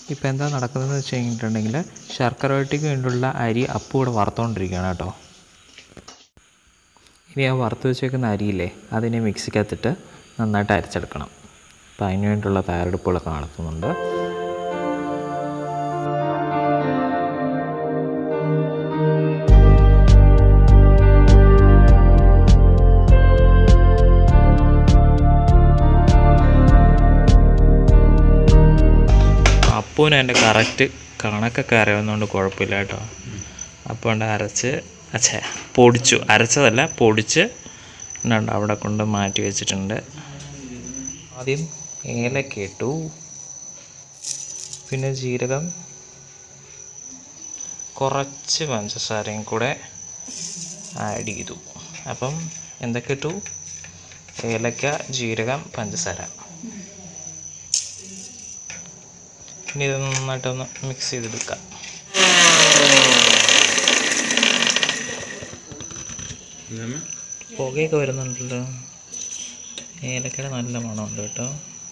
ഇപ്പോൾ എന്താ നടക്കുന്നതെന്ന് വെച്ച് കഴിഞ്ഞിട്ടുണ്ടെങ്കിൽ ശർക്കര വരട്ടിക്ക് വേണ്ടിയുള്ള അരി അപ്പു ഇവിടെ വറുത്തുകൊണ്ടിരിക്കുകയാണ് കേട്ടോ ഇനി ആ വറുത്ത് വെച്ചേക്കുന്ന അരിയില്ലേ അതിനെ മിക്സിക്കകത്തിട്ട് നന്നായിട്ട് അരച്ചെടുക്കണം അപ്പോൾ അതിന് വേണ്ടിയുള്ള തയ്യാറെടുപ്പുകളൊക്കെ നടത്തുന്നുണ്ട് അപ്പൂന് എൻ്റെ കറക്റ്റ് കണക്കൊക്കെ അറിയാവുന്നതുകൊണ്ട് കുഴപ്പമില്ല കേട്ടോ അപ്പോൾ ഉണ്ട് അരച്ച് അച്ഛേ പൊടിച്ചു അരച്ചതല്ല പൊടിച്ച് ഉണ്ട് അവിടെ കൊണ്ട് മാറ്റി വെച്ചിട്ടുണ്ട് ആദ്യം ഏലക്ക ഇട്ടു പിന്നെ ജീരകം കുറച്ച് പഞ്ചസാരയും കൂടെ ആഡ് ചെയ്തു അപ്പം എന്തൊക്കെ ഇട്ടു ഏലക്ക ജീരകം പഞ്ചസാര ഇനി ഇത് നന്നായിട്ടൊന്ന് മിക്സ് ചെയ്തെടുക്കാം പുകയൊക്കെ വരുന്നുണ്ടല്ലോ ഏലക്കയുടെ നല്ല മണമുണ്ട് കേട്ടോ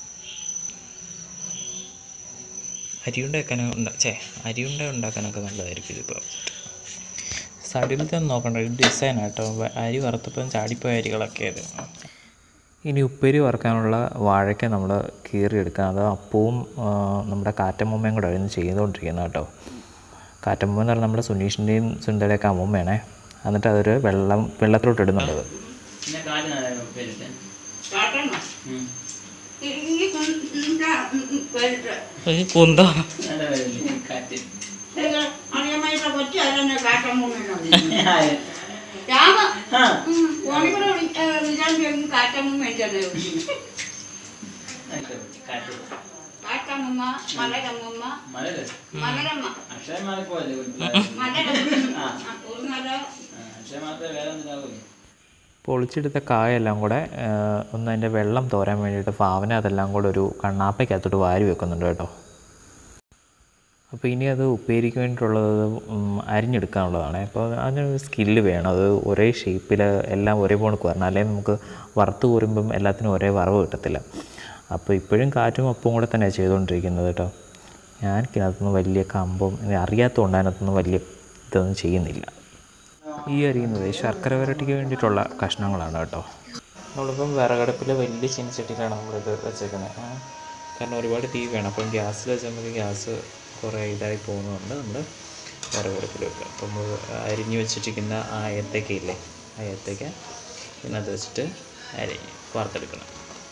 അരിയുണ്ട വെക്കാനൊക്കെ ഉണ്ടാ ചേ അരിയുണ്ട ഉണ്ടാക്കാനൊക്കെ നല്ലതായിരിക്കും ഇതിപ്പോൾ സൈഡിലത്തെ ഒന്ന് നോക്കണ്ട ഇത് ഡിസൈൻ കേട്ടോ വ- അരി വറുത്തപ്പം ചാടിപ്പോയ അരികളൊക്കെ അത് ഇനി ഉപ്പേരി വറുക്കാനുള്ള വാഴയ്ക്ക നമ്മൾ കീറിയെടുക്കുക അത് അപ്പവും ആ, നമ്മുടെ കാറ്റമ്മൂമ്മയും കൂടെ ആയിരുന്നു ചെയ്തുകൊണ്ടിരിക്കുന്നത് കേട്ടോ കാറ്റമ്മ എന്ന് പറഞ്ഞാൽ നമ്മുടെ സുനീഷിൻ്റെയും സുന്ദരയൊക്കെ അമ്മൂമ്മയാണേ എന്നിട്ട് അതൊരു വെള്ളം വെള്ളത്തിലോട്ട് ഇടുന്നുണ്ട് അത് പിന്നെ കാല് നല്ലതായിരുന്നു ഉപ്പേരിട്ട്. കാട്ടണം ഉം. ഈ ഈ കുന്ത പേരിട്ട് കുന്തോ നല്ല പേരല്ലേ? കാറ്റ്. അറിയാമായിട്ട് കൊച്ചു അല്ലെന്നെ കാട്ടം മുമ്പിൽ ആര്? രാമ ആ. ഫോണിക്കൂടെ വിചാരിച്ചു കാട്ടമ്മ മേടിച്ചത് ആയിട്ട്. കാറ്റ്. കാട്ടമ്മ മലരമ്മ മലര്. മലരമ്മ അക്ഷരമാല പോലെ ഒരു പിള്ളേര്. മലരമ്മ ആ. ഒരു മല ആ, അക്ഷരമാലത്തെ വേറെ എന്തിനാവൂലേ? പൊളിച്ചെടുത്ത കായെല്ലാം കൂടെ ആ, ഒന്ന് അതിൻ്റെ വെള്ളം തോരാൻ വേണ്ടിയിട്ട് ഫാവന അതെല്ലാം കൂടെ ഒരു കണ്ണാപ്പയ്ക്കകത്തോട്ട് വാരി വെക്കുന്നുണ്ട് കേട്ടോ അപ്പോൾ ഇനി അത് ഉപ്പേരിക്ക് വേണ്ടിയിട്ടുള്ളത് ഉം, അരിഞ്ഞെടുക്കാനുള്ളതാണ് അപ്പോൾ അതിനൊരു സ്കില്ല് വേണം അത് ഒരേ ഷേപ്പിൽ എല്ലാം ഒരേ പോണക്ക് വരണം അല്ലെങ്കിൽ നമുക്ക് വറുത്ത് കോരുമ്പം എല്ലാത്തിനും ഒരേ വറവ് കിട്ടത്തില്ല അപ്പോൾ ഇപ്പോഴും കാറ്റും ഒപ്പവും കൂടെ തന്നെയാണ് ചെയ്തുകൊണ്ടിരിക്കുന്നത് കേട്ടോ ഞാൻ ഇതിനകത്തൊന്നും വലിയ കമ്പം അറിയാത്തതുകൊണ്ട് അതിനകത്തൊന്നും വലിയ ഇതൊന്നും ചെയ്യുന്നില്ല ഈ അരിയുന്നത് ശർക്കര വരട്ടിക്ക് വേണ്ടിയിട്ടുള്ള കഷ്ണങ്ങളാണ് കേട്ടോ നമ്മളിപ്പം വിറകടുപ്പിൽ വലിയ ചീനച്ചട്ടിയിലാണ് നമ്മളിത് വെച്ചേക്കുന്നത് ആ, കാരണം ഒരുപാട് തീ വേണം അപ്പം ഗ്യാസിൽ വെച്ചാൽ ഗ്യാസ് കുറേ ഇതായി പോകുന്നതുകൊണ്ട് നമ്മൾ വിറകടുപ്പിൽ വെക്കുക അപ്പം നമ്മൾ അരിഞ്ഞ് വെച്ചിട്ടിരിക്കുന്ന ആ ഏത്തക്കയില്ലേ ആ ഏത്തക്ക ഇതിനകത്ത് വെച്ചിട്ട് അരിഞ്ഞ് വറുത്തെടുക്കണം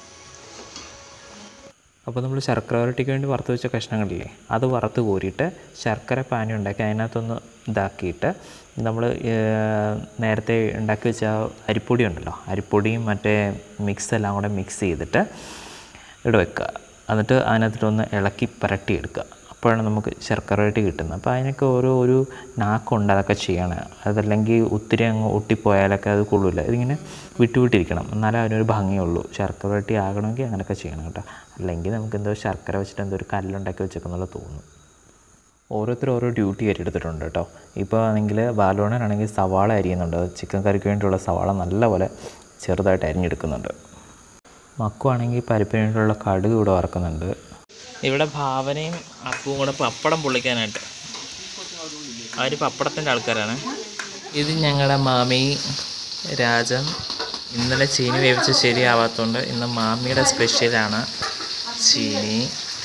അപ്പോൾ നമ്മൾ ശർക്കര വരട്ടിക്ക് വേണ്ടി വറുത്ത് വെച്ച കഷ്ണങ്ങളില്ലേ അത് വറുത്ത് കോരിയിട്ട് ശർക്കര പാനി ഉണ്ടാക്കി അതിനകത്തൊന്ന് ഇതാക്കിയിട്ട് നമ്മൾ നേരത്തെ ഉണ്ടാക്കി വെച്ച ആ അരിപ്പൊടി ഉണ്ടല്ലോ അരിപ്പൊടിയും മറ്റേ മിക്സ് എല്ലാം കൂടെ മിക്സ് ചെയ്തിട്ട് ഇവിടെ വെക്കുക എന്നിട്ട് അതിനകത്തിട്ടൊന്ന് ഇളക്കി പുരട്ടിയെടുക്കുക അപ്പോഴാണ് നമുക്ക് ശർക്കര വരട്ടി കിട്ടുന്നത് അപ്പോൾ അതിനൊക്കെ ഓരോ ഒരു നാക്കുണ്ട് അതൊക്കെ ചെയ്യണം അതല്ലെങ്കിൽ ഒത്തിരി അങ്ങ് ഒട്ടിപ്പോയാലൊക്കെ അത് കൊള്ളില്ല ഇതിങ്ങനെ വിട്ടു വിട്ടിരിക്കണം എന്നാലേ അതിനൊരു ഭംഗിയുള്ളൂ ശർക്കര വരട്ടി ആകണമെങ്കിൽ അങ്ങനെയൊക്കെ ചെയ്യണം കേട്ടോ അല്ലെങ്കിൽ നമുക്ക് എന്തോ ശർക്കര വെച്ചിട്ട് എന്തോ ഒരു കല്ലുണ്ടാക്കി വെച്ചേക്കുന്നുള്ള തോന്നും ഓരോരുത്തർ ഓരോ ഡ്യൂട്ടി ഏറ്റെടുത്തിട്ടുണ്ട് കേട്ടോ ഇപ്പോൾ ആണെങ്കിൽ ബാലോണനാണെങ്കിൽ സവാള അരിയുന്നുണ്ട് ചിക്കൻ കറിക്ക് വേണ്ടിയുള്ള സവാള നല്ലപോലെ ചെറുതായിട്ട് അരിഞ്ഞെടുക്കുന്നുണ്ട് മക്കുവാണെങ്കിൽ പരിപ്പിന് വേണ്ടിയുള്ള കടുക് ഇവിടെ വറക്കുന്നുണ്ട് ഇവിടെ ഭാവനയും അപ്പവും കൂടെ പപ്പടം പൊള്ളിക്കാനായിട്ട് അവർ പപ്പടത്തിൻ്റെ ആൾക്കാരാണ് ഇത് ഞങ്ങളുടെ മാമി രാജൻ ഇന്നലെ ചീനി വേവിച്ച് ശരിയാവാത്തതുകൊണ്ട് ഇന്ന് മാമിയുടെ സ്പെഷ്യലാണ് ചീനി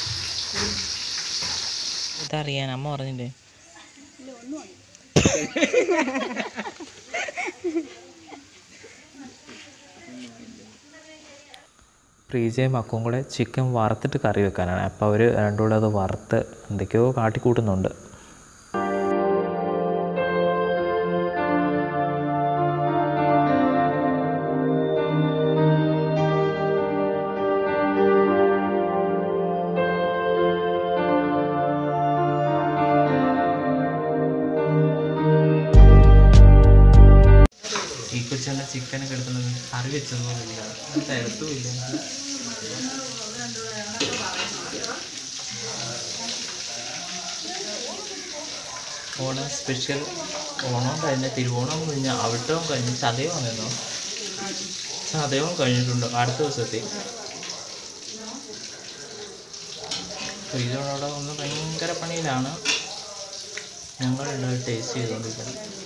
ഇതറിയാൻ അമ്മ പറഞ്ഞില്ലേ പ്രീജയും മക്കും കൂടെ ചിക്കൻ വറുത്തിട്ട് കറി വെക്കാനാണ് അപ്പോൾ അവർ രണ്ടും കൂടെ അത് വറുത്ത് എന്തൊക്കെയോ കാട്ടിക്കൂട്ടുന്നുണ്ട് ഈ കൊച്ചെന്ന ചിക്കനൊക്കെ എടുക്കുന്നത് കറി വെച്ചതുപോലില്ല തിരത്തുമില്ല ഓണം സ്പെഷ്യൽ ഓണം കഴിഞ്ഞ തിരുവോണം കഴിഞ്ഞ അവിട്ടവും കഴിഞ്ഞ് ചതയം വന്നിരുന്നോ ചതയവും കഴിഞ്ഞിട്ടുണ്ട് അടുത്ത ദിവസത്തെ ശ്രീജോടവിടെ ഒന്ന് ഭയങ്കര പണിയിലാണ് ഞങ്ങൾ ടേസ്റ്റ് ചെയ്തുകൊണ്ടിരിക്കുന്നത്